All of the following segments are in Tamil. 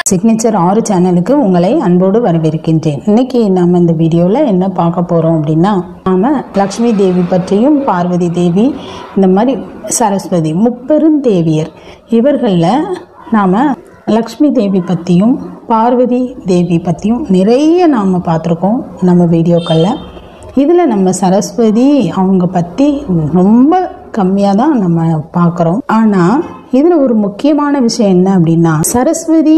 சிக்னேச்சர் ஆறு சேனலுக்கு உங்களை அன்போடு வரவேற்கின்றேன் இன்னைக்கு நம்ம இந்த வீடியோவில் என்ன பார்க்க போகிறோம் அப்படின்னா நாம லக்ஷ்மி தேவி பற்றியும் பார்வதி தேவி இந்த மாதிரி சரஸ்வதி முப்பெரும் தேவியர் இவர்களில் நாம் லக்ஷ்மி தேவி பற்றியும் பார்வதி தேவி பற்றியும் நிறைய நாம் பார்த்துருக்கோம் நம்ம வீடியோக்களில் இதில் நம்ம சரஸ்வதி அவங்க பற்றி ரொம்ப கம்மியாக தான் நம்ம பார்க்குறோம் ஆனால் இதில் ஒரு முக்கியமான விஷயம் என்ன அப்படின்னா சரஸ்வதி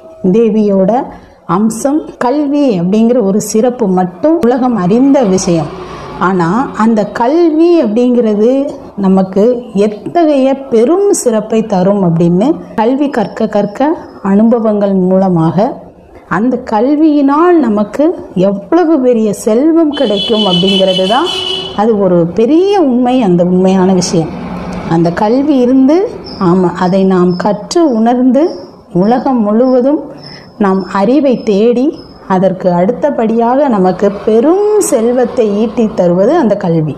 தேவியோட அம்சம் கல்வி அப்படிங்கிற ஒரு சிறப்பு மட்டும் உலகம் அறிந்த விஷயம் ஆனால் அந்த கல்வி அப்படிங்கிறது நமக்கு எத்தகைய பெரும் சிறப்பை தரும் அப்படின்னு கல்வி கற்க கற்க அனுபவங்கள் மூலமாக அந்த கல்வியினால் நமக்கு எவ்வளவு பெரிய செல்வம் கிடைக்கும் அப்படிங்கிறது தான் அது ஒரு பெரிய உண்மை அந்த உண்மையான விஷயம் அந்த கல்வி இருந்து ஆமாம் அதை நாம் கற்று உணர்ந்து உலகம் முழுவதும் நாம் அறிவை தேடி அதற்கு அடுத்தபடியாக நமக்கு பெரும் செல்வத்தை ஈட்டி தருவது அந்த கல்வி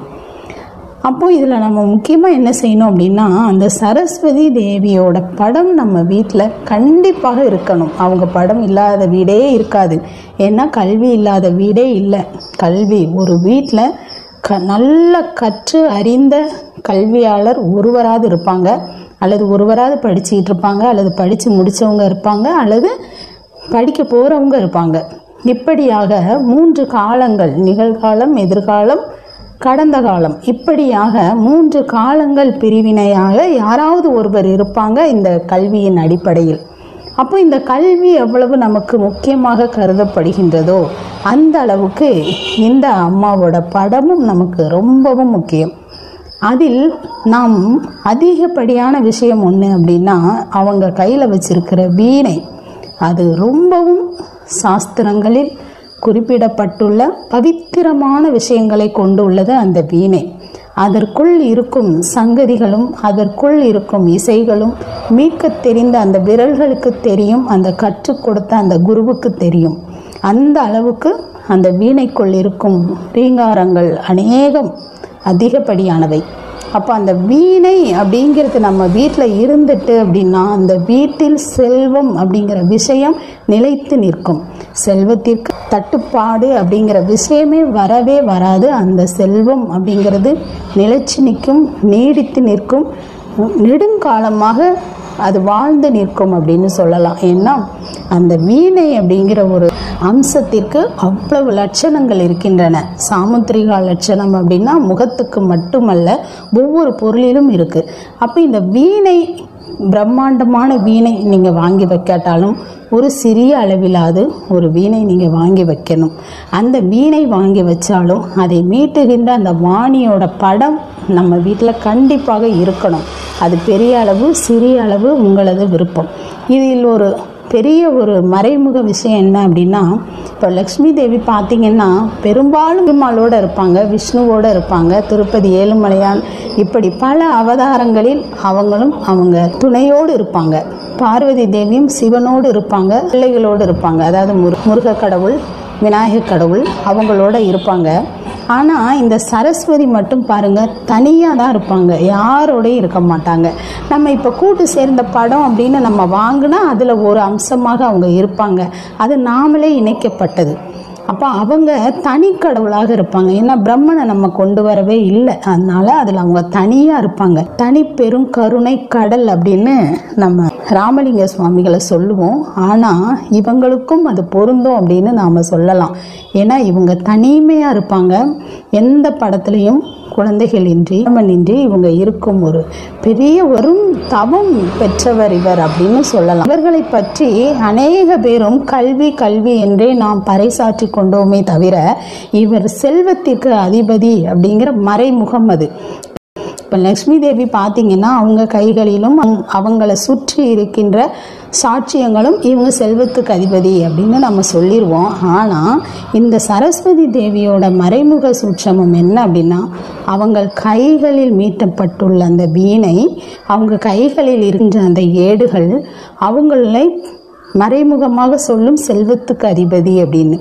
அப்போ இதில் நம்ம முக்கியமாக என்ன செய்யணும் அப்படின்னா அந்த சரஸ்வதி தேவியோட படம் நம்ம வீட்டில் கண்டிப்பாக இருக்கணும் அவங்க படம் இல்லாத வீடே இருக்காது ஏன்னா கல்வி இல்லாத வீடே இல்லை கல்வி ஒரு வீட்டில் க நல்ல கற்று அறிந்த கல்வியாளர் ஒருவராது இருப்பாங்க அல்லது ஒருவராது படிச்சுக்கிட்டு இருப்பாங்க அல்லது படித்து முடித்தவங்க இருப்பாங்க அல்லது படிக்க போகிறவங்க இருப்பாங்க இப்படியாக மூன்று காலங்கள் நிகழ்காலம் எதிர்காலம் கடந்த காலம் இப்படியாக மூன்று காலங்கள் பிரிவினையாக யாராவது ஒருவர் இருப்பாங்க இந்த கல்வியின் அடிப்படையில் அப்போ இந்த கல்வி எவ்வளவு நமக்கு முக்கியமாக கருதப்படுகின்றதோ அந்த அளவுக்கு இந்த அம்மாவோட படமும் நமக்கு ரொம்பவும் முக்கியம் அதில் நாம் அதிகப்படியான விஷயம் ஒன்று அப்படின்னா அவங்க கையில் வச்சிருக்கிற வீணை அது ரொம்பவும் சாஸ்திரங்களில் குறிப்பிடப்பட்டுள்ள பவித்திரமான விஷயங்களை கொண்டுள்ளது அந்த வீணை அதற்குள் இருக்கும் சங்கதிகளும் அதற்குள் இருக்கும் இசைகளும் மீட்க தெரிந்த அந்த விரல்களுக்கு தெரியும் அந்த கற்றுக் கொடுத்த அந்த குருவுக்கு தெரியும் அந்த அளவுக்கு அந்த வீணைக்குள் இருக்கும் ரீங்காரங்கள் அநேகம் அதிகப்படியானவை அப்போ அந்த வீணை அப்படிங்கிறது நம்ம வீட்டில் இருந்துட்டு அப்படின்னா அந்த வீட்டில் செல்வம் அப்படிங்கிற விஷயம் நிலைத்து நிற்கும் செல்வத்திற்கு தட்டுப்பாடு அப்படிங்கிற விஷயமே வரவே வராது அந்த செல்வம் அப்படிங்கிறது நிலைச்சு நிற்கும் நீடித்து நிற்கும் நெடுங்காலமாக அது வாழ்ந்து நிற்கும் அப்படின்னு சொல்லலாம் ஏன்னா அந்த வீணை அப்படிங்கிற ஒரு அம்சத்திற்கு அவ்வளவு லட்சணங்கள் இருக்கின்றன சாமுத்திரிகா லட்சணம் அப்படின்னா முகத்துக்கு மட்டுமல்ல ஒவ்வொரு பொருளிலும் இருக்குது அப்போ இந்த வீணை பிரம்மாண்டமான வீணை நீங்கள் வாங்கி வைக்காட்டாலும் ஒரு சிறிய அளவிலாவது ஒரு வீணை நீங்கள் வாங்கி வைக்கணும் அந்த வீணை வாங்கி வச்சாலும் அதை மீட்டுகின்ற அந்த வாணியோட படம் நம்ம வீட்டில் கண்டிப்பாக இருக்கணும் அது பெரிய அளவு சிறிய அளவு உங்களது விருப்பம் இதில் ஒரு பெரிய ஒரு மறைமுக விஷயம் என்ன அப்படின்னா இப்போ லக்ஷ்மி தேவி பார்த்தீங்கன்னா பெரும்பாலும் பெருமாளோடு இருப்பாங்க விஷ்ணுவோடு இருப்பாங்க திருப்பதி ஏழுமலையான் இப்படி பல அவதாரங்களில் அவங்களும் அவங்க துணையோடு இருப்பாங்க பார்வதி தேவியும் சிவனோடு இருப்பாங்க பிள்ளைகளோடு இருப்பாங்க அதாவது முரு முருக கடவுள் விநாயகர் கடவுள் அவங்களோட இருப்பாங்க ஆனால் இந்த சரஸ்வதி மட்டும் பாருங்கள் தனியாக தான் இருப்பாங்க யாரோடையும் இருக்க மாட்டாங்க நம்ம இப்போ கூட்டு சேர்ந்த படம் அப்படின்னு நம்ம வாங்கினா அதில் ஒரு அம்சமாக அவங்க இருப்பாங்க அது நாமளே இணைக்கப்பட்டது அப்போ அவங்க தனி கடவுளாக இருப்பாங்க ஏன்னா பிரம்மனை நம்ம கொண்டு வரவே இல்லை அதனால அதில் அவங்க தனியாக இருப்பாங்க தனி பெரும் கருணை கடல் அப்படின்னு நம்ம ராமலிங்க சுவாமிகளை சொல்லுவோம் ஆனால் இவங்களுக்கும் அது பொருந்தும் அப்படின்னு நாம் சொல்லலாம் ஏன்னா இவங்க தனிமையாக இருப்பாங்க எந்த படத்துலையும் குழந்தைகள் இன்றி இன்றி இவங்க இருக்கும் ஒரு பெரிய வரும் தவம் பெற்றவர் இவர் அப்படின்னு சொல்லலாம் இவர்களை பற்றி அநேக பேரும் கல்வி கல்வி என்றே நாம் பறைசாற்றி கொண்டோமே தவிர இவர் செல்வத்திற்கு அதிபதி அப்படிங்கிற மறைமுகம் அது இப்போ லக்ஷ்மி தேவி பார்த்தீங்கன்னா அவங்க கைகளிலும் அவங்கள சுற்றி இருக்கின்ற சாட்சியங்களும் இவங்க செல்வத்துக்கு அதிபதி அப்படின்னு நம்ம சொல்லிடுவோம் ஆனால் இந்த சரஸ்வதி தேவியோட மறைமுக சூட்சமம் என்ன அப்படின்னா அவங்க கைகளில் மீட்டப்பட்டுள்ள அந்த வீணை அவங்க கைகளில் இருக்கின்ற அந்த ஏடுகள் அவங்களை மறைமுகமாக சொல்லும் செல்வத்துக்கு அதிபதி அப்படின்னு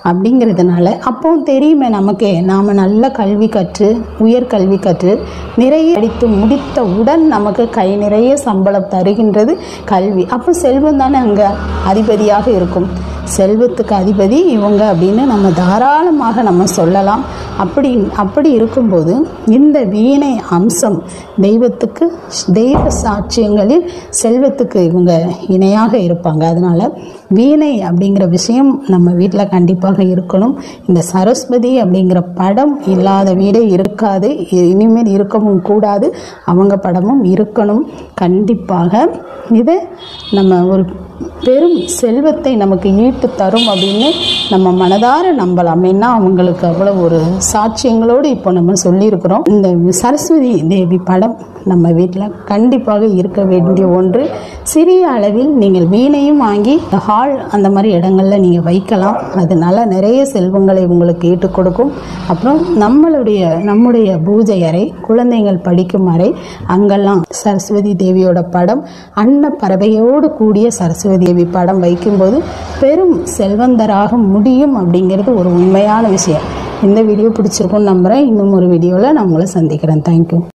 அப்படிங்கிறதுனால அப்போ தெரியுமே நமக்கே நாம் நல்ல கல்வி கற்று உயர் கல்வி கற்று நிறைய படித்து முடித்தவுடன் நமக்கு கை நிறைய சம்பளம் தருகின்றது கல்வி அப்போ செல்வம் தானே அங்கே அதிபதியாக இருக்கும் செல்வத்துக்கு அதிபதி இவங்க அப்படின்னு நம்ம தாராளமாக நம்ம சொல்லலாம் அப்படி அப்படி இருக்கும்போது இந்த வீணை அம்சம் தெய்வத்துக்கு தெய்வ சாட்சியங்களில் செல்வத்துக்கு இவங்க இணையாக இருப்பாங்க அதனால வீணை அப்படிங்கிற விஷயம் நம்ம வீட்டில் கண்டிப்பாக இருக்கணும் இந்த சரஸ்வதி அப்படிங்கிற படம் இல்லாத வீடே இருக்காது இனிமேல் இருக்கவும் கூடாது அவங்க படமும் இருக்கணும் கண்டிப்பாக இதை நம்ம ஒரு பெரும் செல்வத்தை நமக்கு ஈட்டு தரும் அப்படின்னு நம்ம மனதார நம்பலாம் ஏன்னா அவங்களுக்கு அவ்வளோ ஒரு சாட்சியங்களோடு இப்போ நம்ம சொல்லியிருக்கிறோம் இந்த சரஸ்வதி தேவி படம் நம்ம வீட்டில் கண்டிப்பாக இருக்க வேண்டிய ஒன்று சிறிய அளவில் நீங்கள் வீணையும் வாங்கி ஹால் அந்த மாதிரி இடங்களில் நீங்கள் வைக்கலாம் அதனால நிறைய செல்வங்களை உங்களுக்கு ஈட்டு கொடுக்கும் அப்புறம் நம்மளுடைய நம்முடைய பூஜை அறை குழந்தைகள் படிக்கும் அறை அங்கெல்லாம் சரஸ்வதி தேவியோட படம் அன்ன பறவையோடு கூடிய சரஸ்வதி தேவி படம் வைக்கும்போது பெரும் செல்வந்தராக முடியும் அப்படிங்கிறது ஒரு உண்மையான விஷயம் இந்த வீடியோ பிடிச்சிருக்கும்னு நம்புகிறேன் இன்னும் ஒரு வீடியோவில் நான் உங்களை சந்திக்கிறேன் தேங்க்யூ